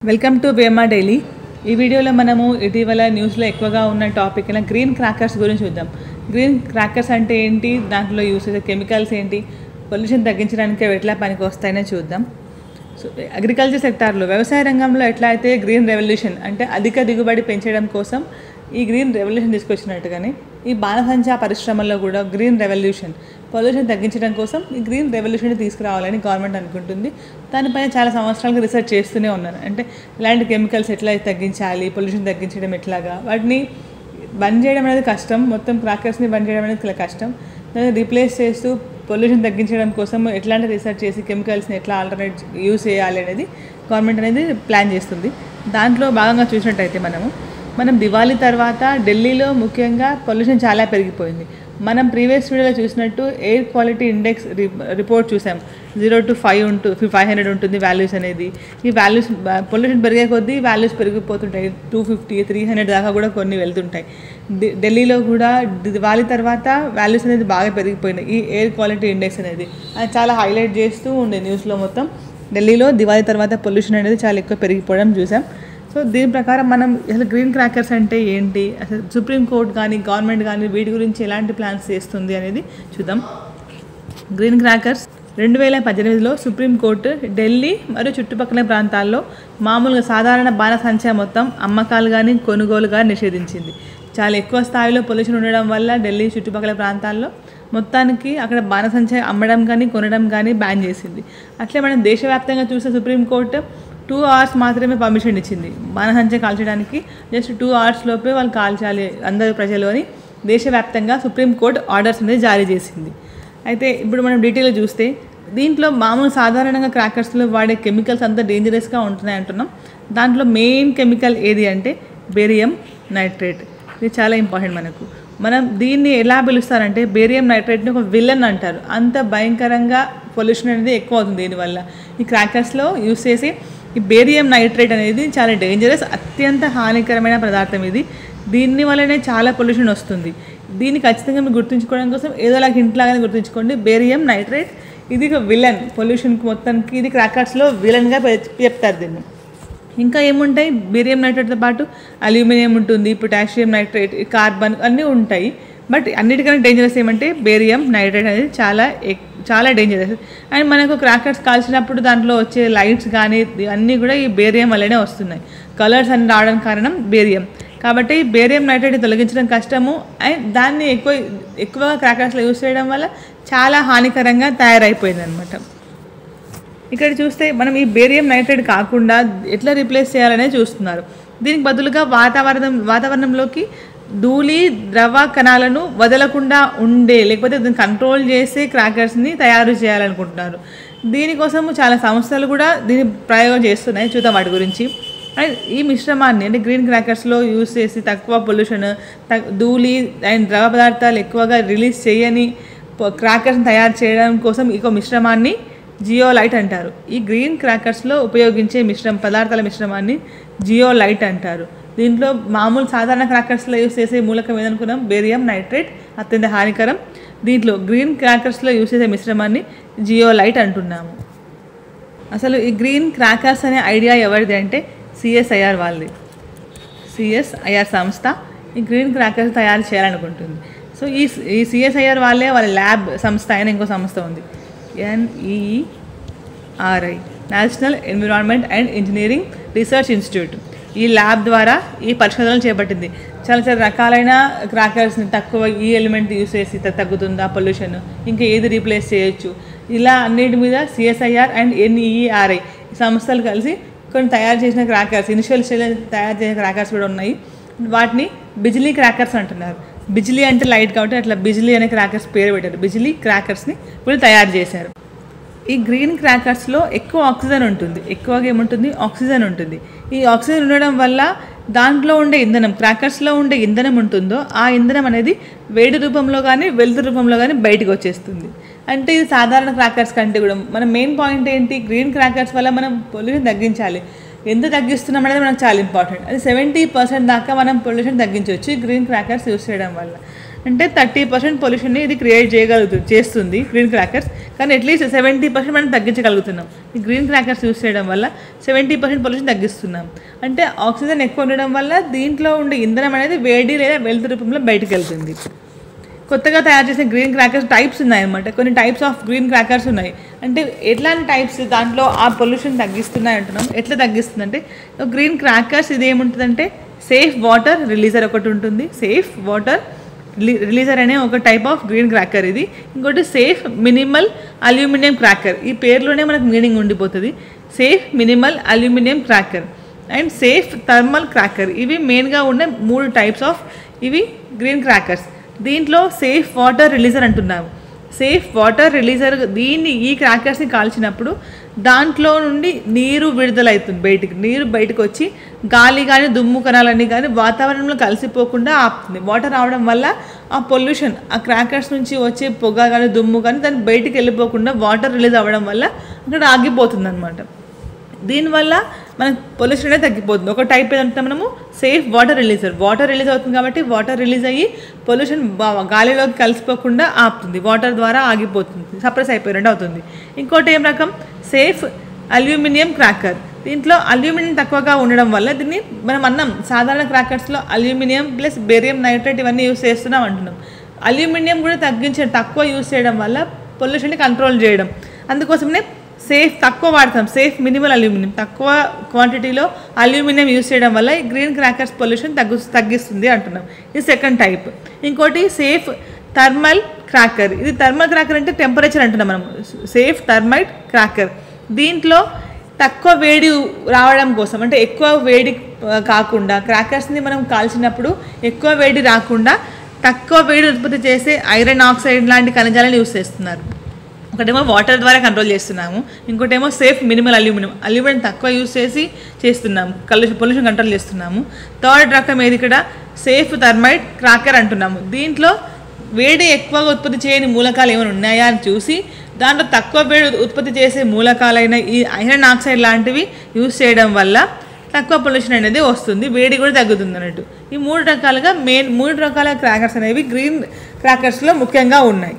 welcome to బేమా daily ఈ వీడియోలో మనము ఇటీవల న్యూస్లో ఎక్కువగా ఉన్న టాపిక్ అయిన గ్రీన్ క్రాకర్స్ గురించి చూద్దాం గ్రీన్ క్రాకర్స్ అంటే ఏంటి దాంట్లో యూస్ చేసే కెమికల్స్ ఏంటి పొల్యూషన్ తగ్గించడానికి అవి ఎట్లా పనికి వస్తాయనే చూద్దాం సో అగ్రికల్చర్ సెక్టార్లో వ్యవసాయ రంగంలో ఎట్లా అయితే గ్రీన్ రెవల్యూషన్ అంటే అధిక దిగుబడి పెంచడం కోసం ఈ గ్రీన్ రెవల్యూషన్ తీసుకొచ్చినట్టుగానే ఈ బాణసంచా పరిశ్రమల్లో కూడా గ్రీన్ రెవల్యూషన్ పొల్యూషన్ తగ్గించడం కోసం ఈ గ్రీన్ రెవల్యూషన్ తీసుకురావాలని గవర్నమెంట్ అనుకుంటుంది దానిపైన చాలా సంవత్సరాలుగా రీసెర్చ్ చేస్తూనే ఉన్నారు అంటే ఇలాంటి కెమికల్స్ ఎట్లా తగ్గించాలి పొల్యూషన్ తగ్గించడం ఎట్లాగా వాటిని బంద్ చేయడం అనేది కష్టం మొత్తం క్రాకర్స్ని బంద్ చేయడం అనేది చాలా కష్టం దాన్ని రీప్లేస్ చేస్తూ పొల్యూషన్ తగ్గించడం కోసం ఎట్లాంటి రీసెర్చ్ చేసి కెమికల్స్ని ఎట్లా ఆల్టర్నేట్ యూస్ చేయాలి అనేది గవర్నమెంట్ అనేది ప్లాన్ చేస్తుంది దాంట్లో భాగంగా చూసినట్టయితే మనము మనం దివాళీ తర్వాత ఢిల్లీలో ముఖ్యంగా పొల్యూషన్ చాలా పెరిగిపోయింది మనం ప్రీవియస్ వీడియోలో చూసినట్టు ఎయిర్ క్వాలిటీ ఇండెక్స్ రిపోర్ట్ చూసాం జీరో టు ఫైవ్ ఉంటూ ఫైవ్ హండ్రెడ్ ఉంటుంది వాల్యూస్ అనేది ఈ వాల్యూస్ పొల్యూషన్ పెరిగే కొద్దీ వాల్యూస్ పెరిగిపోతుంటాయి టూ ఫిఫ్టీ త్రీ హండ్రెడ్ దాకా కూడా కొన్ని వెళ్తుంటాయి ఢి- ఢిల్లీలో కూడా దివాళీ తర్వాత వాల్యూస్ అనేది బాగా పెరిగిపోయినాయి ఈ ఎయిర్ క్వాలిటీ ఇండెక్స్ అనేది అది చాలా హైలైట్ చేస్తూ ఉండే న్యూస్లో మొత్తం ఢిల్లీలో దివాళీ తర్వాత పొల్యూషన్ అనేది చాలా ఎక్కువ పెరిగిపోవడం చూసాం సో దీని ప్రకారం మనం అసలు గ్రీన్ క్రాకర్స్ అంటే ఏంటి అసలు సుప్రీంకోర్టు కానీ గవర్నమెంట్ కానీ వీటి గురించి ఎలాంటి ప్లాన్స్ చేస్తుంది అనేది చూద్దాం గ్రీన్ క్రాకర్స్ రెండు వేల పద్దెనిమిదిలో సుప్రీంకోర్టు ఢిల్లీ మరియు చుట్టుపక్కల ప్రాంతాల్లో మామూలుగా సాధారణ బాణసంచా మొత్తం అమ్మకాలు కానీ కొనుగోలు కానీ నిషేధించింది చాలా ఎక్కువ స్థాయిలో పొల్యూషన్ ఉండడం వల్ల ఢిల్లీ చుట్టుపక్కల ప్రాంతాల్లో మొత్తానికి అక్కడ బాణసంచా అమ్మడం కానీ కొనడం కానీ బ్యాన్ చేసింది అట్లే మనం దేశవ్యాప్తంగా చూస్తే సుప్రీంకోర్టు టూ అవర్స్ మాత్రమే పర్మిషన్ ఇచ్చింది బాణసంచా కాల్చడానికి జస్ట్ టూ అవర్స్ లోపే వాళ్ళు కాల్చాలి అందరు ప్రజలు అని దేశవ్యాప్తంగా సుప్రీంకోర్టు ఆర్డర్స్ అనేది జారీ చేసింది అయితే ఇప్పుడు మనం డీటెయిల్గా చూస్తే దీంట్లో మామూలు సాధారణంగా క్రాకర్స్లో వాడే కెమికల్స్ అంతా డేంజరస్గా ఉంటున్నాయి అంటున్నాం దాంట్లో మెయిన్ కెమికల్ ఏది అంటే బేరియం నైట్రేట్ ఇది చాలా ఇంపార్టెంట్ మనకు మనం దీన్ని ఎలా పిలుస్తారంటే బేరియం నైట్రేట్ని ఒక విలన్ అంటారు అంత భయంకరంగా పొల్యూషన్ అనేది ఎక్కువ అవుతుంది దీనివల్ల ఈ క్రాకర్స్లో యూస్ చేసి ఈ బేరియం నైట్రేట్ అనేది చాలా డేంజరస్ అత్యంత హానికరమైన పదార్థం ఇది దీని వల్లనే చాలా పొల్యూషన్ వస్తుంది దీన్ని ఖచ్చితంగా మీరు గుర్తుంచుకోవడం కోసం ఏదోలా హింట్ లాగానే గుర్తుంచుకోండి బేరియం నైట్రేట్ ఇది ఒక విలన్ పొల్యూషన్కి మొత్తానికి ఇది క్రాకర్స్లో విలన్గా పె- చెప్తారు దీన్ని ఇంకా ఏముంటాయి బేరియం నైట్రేట్తో పాటు అల్యూమినియం ఉంటుంది పొటాషియం నైట్రేట్ కార్బన్ అన్నీ ఉంటాయి బట్ అన్నిటికన్నా డేంజరస్ ఏమంటే బేరియం నైట్రేట్ అనేది చాలా ఎక్- చాలా డేంజరస్ అండ్ మనకు క్రాకర్స్ కాల్చినప్పుడు దాంట్లో వచ్చే లైట్స్ కానీ అన్నీ కూడా ఈ బేరియం వల్లనే వస్తున్నాయి కలర్స్ అన్ని రావడానికి కారణం బేరియం కాబట్టి బేరియం నైట్రేట్ తొలగించడం కష్టము అండ్ దాన్ని ఎక్కువ ఎక్కువగా క్రాకర్స్లో యూస్ చేయడం వల్ల చాలా హానికరంగా తయారైపోయింది అనమాట ఇక్కడ చూస్తే మనం ఈ బేరియం నైట్రేట్ కాకుండా ఎట్లా రీప్లేస్ చేయాలనే చూస్తున్నారు దీనికి బదులుగా వాతావరణం వాతావరణంలోకి ధూళి ద్రవ కణాలను వదలకుండా ఉండే లేకపోతే దీన్ని కంట్రోల్ చేసే క్రాకర్స్ని తయారు చేయాలనుకుంటున్నారు దీనికోసం చాలా సంస్థలు కూడా దీని ప్రయోగం చేస్తున్నాయి చూద్దాం వాటి గురించి అండ్ ఈ మిశ్రమాన్ని అంటే గ్రీన్ క్రాకర్స్లో యూస్ చేసి తక్కువ పొల్యూషన్ ధూళి అండ్ ద్రవ పదార్థాలు ఎక్కువగా రిలీజ్ చేయని క్రాకర్స్ని తయారు చేయడం కోసం ఇంకో మిశ్రమాన్ని జియోలైట్ అంటారు ఈ గ్రీన్ క్రాకర్స్లో ఉపయోగించే మిశ్రమ పదార్థాల మిశ్రమాన్ని జియోలైట్ అంటారు దీంట్లో మామూలు సాధారణ క్రాకర్స్లో యూస్ చేసే మూలకం ఏదనుకున్నాం బేరియం నైట్రేట్ అత్యంత హానికరం దీంట్లో గ్రీన్ క్రాకర్స్లో యూస్ చేసే మిశ్రమాన్ని జియోలైట్ అంటున్నాము అసలు ఈ గ్రీన్ క్రాకర్స్ అనే ఐడియా ఎవరిది అంటే సిఎస్ఐఆర్ వాళ్ళది సిఎస్ఐఆర్ సంస్థ ఈ గ్రీన్ క్రాకర్స్ తయారు చేయాలనుకుంటుంది సో ఈ ఈ సిఎస్ఐఆర్ వాళ్ళే వాళ్ళ ల్యాబ్ సంస్థ అయిన ఇంకో సంస్థ ఉంది NERI national environment and engineering research institute ఈ ల్యాబ్ ద్వారా ఈ పరిశోధనలు చేపట్టింది చాలా చాలా రకాలైన క్రాకర్స్ని తక్కువ ఈ ఎలిమెంట్ యూస్ చేసి త- తగ్గుతుందా పొల్యూషన్ ఇంకా ఏది రీప్లేస్ చేయొచ్చు ఇలా అన్నిటి మీద సిఎస్ఐఆర్ అండ్ ఎన్ఈఆర్ఐ సంస్థలు కలిసి కొన్ని తయారు చేసిన క్రాకర్స్ ఇనిషియల్ స్టేజ్ తయారు చేసిన క్రాకర్స్ కూడా ఉన్నాయి వాటిని బిజిలీ క్రాకర్స్ అంటున్నారు బిజిలీ అంటే లైట్ కాబట్టి అట్లా బిజిలీ అనే క్రాకర్స్ పేరు పెట్టారు బిజిలీ క్రాకర్స్ని వీళ్ళు తయారు చేశారు ఈ గ్రీన్ క్రాకర్స్లో ఎక్కువ ఆక్సిజన్ ఉంటుంది ఎక్కువగా ఏముంటుంది ఆక్సిజన్ ఉంటుంది ఈ ఆక్సిజన్ ఉండడం వల్ల దాంట్లో ఉండే ఇంధనం క్రాకర్స్లో ఉండే ఇంధనం ఉంటుందో ఆ ఇంధనం అనేది వేడి రూపంలో కానీ వెలుతురు రూపంలో కానీ బయటకు వచ్చేస్తుంది అంటే ఇది సాధారణ క్రాకర్స్ కంటే కూడా మన మెయిన్ పాయింట్ ఏంటి గ్రీన్ క్రాకర్స్ వల్ల మనం పొల్యూషన్ తగ్గించాలి ఎంత తగ్గిస్తున్నాం అనేది మనకు చాలా ఇంపార్టెంట్ అది సెవెంటీ పర్సెంట్ దాకా మనం పొల్యూషన్ తగ్గించవచ్చు ఈ గ్రీన్ క్రాకర్స్ యూస్ చేయడం వల్ల అంటే థర్టీ పర్సెంట్ పొల్యూషన్ని ఇది క్రియేట్ చేయగలుగుతుంది చేస్తుంది గ్రీన్ క్రాకర్స్ కానీ అట్లీస్ట్ సెవెంటీ పర్సెంట్ మనం తగ్గించగలుగుతున్నాం ఈ గ్రీన్ క్రాకర్స్ యూస్ చేయడం వల్ల సెవెంటీ పర్సెంట్ పొల్యూషన్ తగ్గిస్తున్నాం అంటే ఆక్సిజన్ ఎక్కువ ఉండడం వల్ల దీంట్లో ఉండే ఇంధనం అనేది వేడి లేదా వెలుతు రూపంలో బయటకు వెళ్తుంది కొత్తగా తయారు చేసిన గ్రీన్ క్రాకర్స్ టైప్స్ ఉన్నాయన్నమాట కొన్ని టైప్స్ ఆఫ్ గ్రీన్ క్రాకర్స్ ఉన్నాయి అంటే ఎట్లాంటి టైప్స్ దాంట్లో ఆ పొల్యూషన్ తగ్గిస్తున్నాయి అంటున్నాం ఎట్లా తగ్గిస్తుందంటే గ్రీన్ క్రాకర్స్ ఇది ఏముంటుందంటే సేఫ్ వాటర్ రిలీజర్ ఒకటి ఉంటుంది సేఫ్ వాటర్ రిలీజర్ అనే ఒక టైప్ ఆఫ్ గ్రీన్ క్రాకర్ ఇది ఇంకోటి సేఫ్ మినిమల్ అల్యూమినియం క్రాకర్ ఈ పేరులోనే మనకు మీనింగ్ ఉండిపోతుంది safe minimal aluminium cracker and safe thermal cracker ఇవి మెయిన్గా ఉన్న మూడు టైప్స్ ఆఫ్ ఇవి గ్రీన్ క్రాకర్స్ దీంట్లో సేఫ్ వాటర్ రిలీజర్ అంటున్నాము సేఫ్ వాటర్ రిలీజర్ దీన్ని ఈ క్రాకర్స్ని కాల్చినప్పుడు దాంట్లో నుండి నీరు విడుదలవుతుంది బయటికి నీరు బయటకు వచ్చి గాలి కానీ దుమ్ము కణాలన్నీ కానీ వాతావరణంలో కలిసిపోకుండా ఆపుతుంది వాటర్ రావడం వల్ల ఆ పొల్యూషన్ ఆ క్రాకర్స్ నుంచి వచ్చే పొగ కానీ దుమ్ము కానీ దాన్ని బయటికి వెళ్ళిపోకుండా వాటర్ రిలీజ్ అవ్వడం వల్ల అక్కడ ఆగిపోతుంది అనమాట దీనివల్ల మనకు పొల్యూషన్ అనేది తగ్గిపోతుంది ఒక టైప్ ఏదంటే మనము safe water releaser water release అవుతుంది కాబట్టి వాటర్ రిలీజ్ అయ్యి పొల్యూషన్ గాలిలోకి కలిసిపోకుండా ఆపుతుంది వాటర్ ద్వారా ఆగిపోతుంది సప్రెస్ అయిపోయినట్టు అవుతుంది ఇంకోటి ఏం రకం సేఫ్ అల్యూమినియం క్రాకర్ దీంట్లో అల్యూమినియం తక్కువగా ఉండడం వల్ల దీన్ని మనం అన్నాం సాధారణ క్రాకర్స్లో అల్యూమినియం ప్లస్ బేరియం నైట్రేట్ ఇవన్నీ యూస్ చేస్తున్నాం అంటున్నాం అల్యూమినియం కూడా తగ్గించడం తక్కువ యూస్ చేయడం వల్ల పొల్యూషన్ని కంట్రోల్ చేయడం అందుకోసమే సేఫ్ తక్కువ వాడతాం సేఫ్ మినిమల్ అల్యూమినియం తక్కువ క్వాంటిటీలో అల్యూమినియం యూస్ చేయడం వల్ల ఈ గ్రీన్ క్రాకర్స్ పొల్యూషన్ తగ్గు తగ్గిస్తుంది అంటున్నాం ఇది సెకండ్ టైప్ ఇంకోటి సేఫ్ థర్మల్ క్రాకర్ ఇది థర్మల్ క్రాకర్ అంటే టెంపరేచర్ అంటున్నాం మనం సేఫ్ థర్మైట్ క్రాకర్ దీంట్లో తక్కువ వేడి రావడం కోసం అంటే ఎక్కువ వేడి ఆ, కాకుండా క్రాకర్స్ని మనం కాల్చినప్పుడు ఎక్కువ వేడి రాకుండా తక్కువ వేడి ఉత్పత్తి చేసే ఐరన్ ఆక్సైడ్ లాంటి ఖనిజాలను యూస్ చేస్తున్నారు ఒకటేమో వాటర్ ద్వారా కంట్రోల్ చేస్తున్నాము ఇంకోటేమో సేఫ్ మినిమల్ అల్యూమినియం అల్యూమినియం తక్కువ యూస్ చేసి చేస్తున్నాము కలుష పొల్యూషన్ కంట్రోల్ చేస్తున్నాము థర్డ్ రకం ఏది ఇక్కడ సేఫ్ థర్మైట్ క్రాకర్ అంటున్నాము దీంట్లో వేడి ఎక్కువగా ఉత్పత్తి చేయని మూలకాలు ఏమైనా ఉన్నాయా అని చూసి దాంట్లో తక్కువ వేడి ఉత్పత్తి చేసే మూలకాలైన ఈ ఐరన్ ఆక్సైడ్ లాంటివి యూస్ చేయడం వల్ల తక్కువ పొల్యూషన్ అనేది వస్తుంది వేడి కూడా తగ్గుతుంది అన్నట్టు ఈ మూడు రకాలుగా మెయిన్ మూడు రకాల క్రాకర్స్ అనేవి గ్రీన్ క్రాకర్స్లో ముఖ్యంగా ఉన్నాయి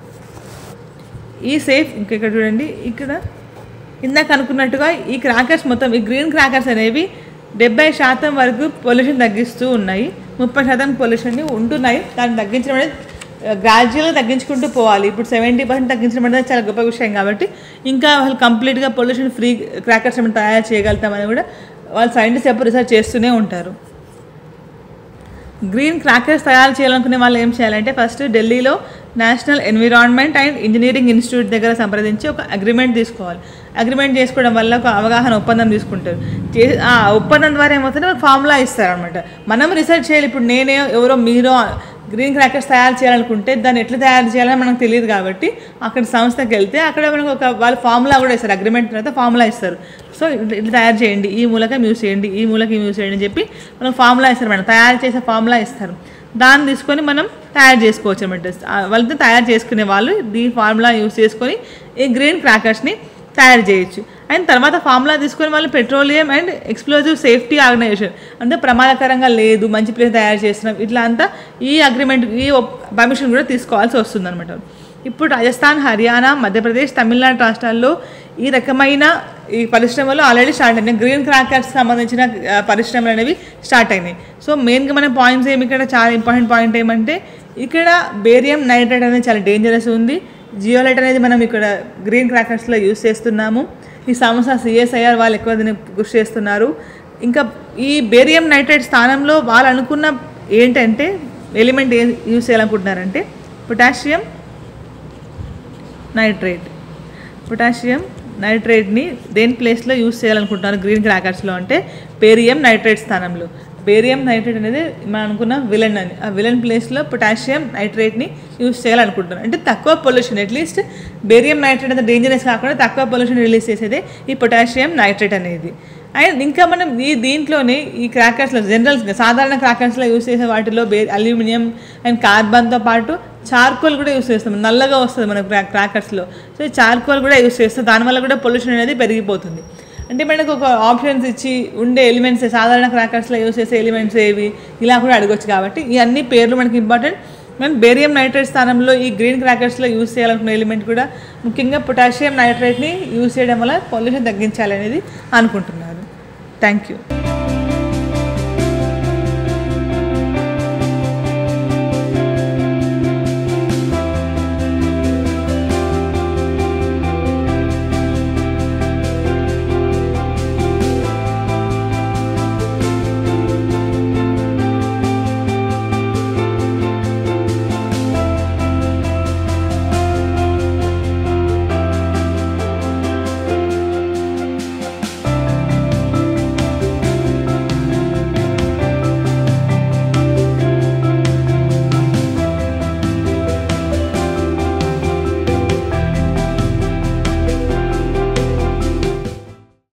ఈ సేఫ్ ఇంకా ఇక్కడ చూడండి ఇక్కడ ఇందాక అనుకున్నట్టుగా ఈ క్రాకర్స్ మొత్తం ఈ గ్రీన్ క్రాకర్స్ అనేవి డెబ్బై శాతం వరకు పొల్యూషన్ తగ్గిస్తూ ఉన్నాయి ముప్పై శాతం పొల్యూషన్ని ఉంటున్నాయి దాన్ని తగ్గించడం అనేది గ్రాడ్యువల్గా తగ్గించుకుంటూ పోవాలి ఇప్పుడు సెవెంటీ పర్సెంట్ తగ్గించడం అనేది చాలా గొప్ప విషయం కాబట్టి ఇంకా వాళ్ళు కంప్లీట్గా పొల్యూషన్ ఫ్రీ క్రాకర్స్ ఏమైనా తయారు చేయగలుగుతామని కూడా వాళ్ళు సైంటిస్ట్ ఎప్పుడు రీసెర్చ్ చేస్తూనే ఉంటారు గ్రీన్ క్రాకర్స్ తయారు చేయాలనుకునే వాళ్ళు ఏం చేయాలంటే ఫస్ట్ ఢిల్లీలో national environment and engineering institute దగ్గర సంప్రదించి ఒక అగ్రిమెంట్ తీసుకోవాలి అగ్రిమెంట్ చేసుకోవడం వల్ల ఒక అవగాహన ఒప్పందం తీసుకుంటారు చే ఆ ఒప్పందం ద్వారా ఏమవుతుందో ఫార్ములా ఇస్తారనమాట మనం రీసెర్చ్ చేయాలి ఇప్పుడు నేనే ఎవరో మీరో గ్రీన్ క్రాకర్స్ తయారు చేయాలనుకుంటే దాన్ని ఎట్లా తయారు చేయాలని మనకు తెలియదు కాబట్టి అక్కడ సంస్థకి వెళ్తే అక్కడ మనకు ఒక వాళ్ళు ఫార్ములా కూడా ఇస్తారు అగ్రిమెంట్ తర్వాత ఫార్ములా ఇస్తారు సో ఇట్లా ఇట్లా తయారు చేయండి ఈ మూలకం యూస్ చేయండి ఈ మూలకం యూస్ చేయండి అని చెప్పి మనం ఫార్ములా ఇస్తారు మేడం తయారు చేసే ఫార్ములా ఇస్తారు దాన్ని తీసుకొని మనం తయారు చేసుకోవచ్చు అనమాట వాళ్ళతో తయారు చేసుకునే వాళ్ళు ఈ ఫార్ములా యూస్ చేసుకొని ఈ గ్రీన్ క్రాకర్స్ని తయారు చేయొచ్చు అండ్ తర్వాత ఫార్ములా తీసుకొని వాళ్ళు petroleum and explosive safety organisation అంటే ప్రమాదకరంగా లేదు మంచి ప్లేస్ తయారు చేస్తున్నాం ఇట్లా అంతా ఈ అగ్రిమెంట్ ఈ పర్మిషన్ కూడా తీసుకోవాల్సి వస్తుంది అనమాట ఇప్పుడు రాజస్థాన్ హర్యానా మధ్యప్రదేశ్ తమిళనాడు రాష్ట్రాల్లో ఈ రకమైన ఈ పరిశ్రమలు ఆల్రెడీ స్టార్ట్ అయినాయి గ్రీన్ క్రాకర్స్ సంబంధించిన ఆ, పరిశ్రమలు అనేవి స్టార్ట్ అయినాయి సో మెయిన్గా మన పాయింట్స్ ఏమి ఇక్కడ చాలా ఇంపార్టెంట్ పాయింట్ ఏమంటే ఇక్కడ బేరియం నైట్రేట్ అనేది చాలా డేంజరస్ ఉంది జియోలైట్ అనేది మనం ఇక్కడ గ్రీన్ క్రాకర్స్లో యూస్ చేస్తున్నాము ఈ సంస్థ సిఎస్ఐఆర్ వాళ్ళు ఎక్కువ దీన్ని కృషి చేస్తున్నారు ఇంకా ఈ బేరియం నైట్రేట్ స్థానంలో వాళ్ళు అనుకున్న ఏంటంటే ఎలిమెంట్ ఏ యూస్ చేయాలనుకుంటున్నారంటే పొటాషియం నైట్రేట్ పొటాషియం నైట్రేట్ని దేని ప్లేస్లో యూస్ చేయాలనుకుంటున్నారు గ్రీన్ క్రాకర్స్లో అంటే బేరియం నైట్రేట్ స్థానంలో బేరియం నైట్రేట్ అనేది మనం అనుకున్న విలన్ అని ఆ విలన్ ప్లేస్లో పొటాషియం నైట్రేట్ని యూస్ చేయాలనుకుంటున్నారు అంటే తక్కువ పొల్యూషన్ అట్లీస్ట్ బేరియం నైట్రేట్ అంత డేంజరస్ కాకుండా తక్కువ పొల్యూషన్ రిలీజ్ చేసేదే ఈ పొటాషియం నైట్రేట్ అనేది అండ్ ఇంకా మనం ఈ దీంట్లోనే ఈ క్రాకర్స్లో జనరల్ సాధారణ క్రాకర్స్లో యూస్ చేసే వాటిలో బే అల్యూమినియం అండ్ కార్బన్తో పాటు చార్కోల్ కూడా యూస్ చేస్తాం నల్లగా వస్తుంది మన క్రా క్రాకర్స్లో సో ఈ చార్కోల్ కూడా యూస్ చేస్తాం దానివల్ల కూడా పొల్యూషన్ అనేది పెరిగిపోతుంది అంటే మనకు ఒక ఆప్షన్స్ ఇచ్చి ఉండే ఎలిమెంట్స్ సాధారణ క్రాకర్స్లో యూస్ చేసే ఎలిమెంట్స్ ఏవి ఇలా కూడా అడగొచ్చు కాబట్టి ఈ అన్ని పేర్లు మనకి ఇంపార్టెంట్ మనం బేరియం నైట్రేట్ స్థానంలో ఈ గ్రీన్ క్రాకర్స్లో యూస్ చేయాలనుకున్న ఎలిమెంట్ కూడా ముఖ్యంగా పొటాషియం నైట్రేట్ని యూస్ చేయడం వల్ల పొల్యూషన్ తగ్గించాలనేది అనుకుంటున్నారు థ్యాంక్ యూ